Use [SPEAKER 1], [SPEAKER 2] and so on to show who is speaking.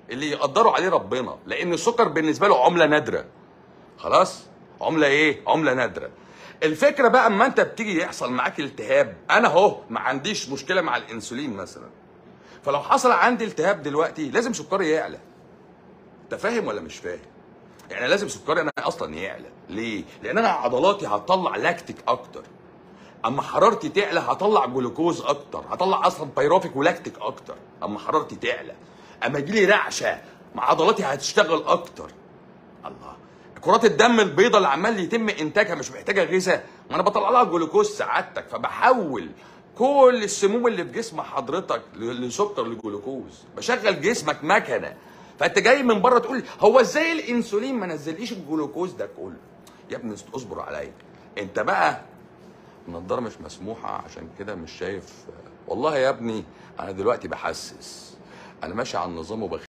[SPEAKER 1] اللي يقدروا عليه ربنا لان السكر بالنسبه له عمله نادره خلاص عمله ايه عمله نادره الفكره بقى اما انت بتيجي يحصل معاك التهاب انا اهو ما عنديش مشكله مع الانسولين مثلا فلو حصل عندي التهاب دلوقتي لازم سكري يعلى انت فاهم ولا مش فاهم يعني لازم سكري انا اصلا يعلى ليه لان انا عضلاتي هتطلع لاكتيك اكتر اما حرارتي تعلى هطلع جلوكوز اكتر هطلع اصلا بيروفيك ولاكتيك اكتر اما حرارتي تعلى اما يجي لي رعشه مع عضلاتي هتشتغل اكتر الله كرات الدم البيضاء اللي عمال يتم انتاجها مش محتاجه غذاء ما انا بطلع لها جلوكوز سعادتك فبحول كل السموم اللي في جسم حضرتك ل- لسكر لجلوكوز بشغل جسمك مكنه فانت جاي من بره تقول هو ازاي الانسولين ما نزليش الجلوكوز ده كله يا ابني اصبر عليا انت بقى النضاره مش مسموحه عشان كده مش شايف والله يا ابني انا دلوقتي بحسس انا ماشي على النظام وبخ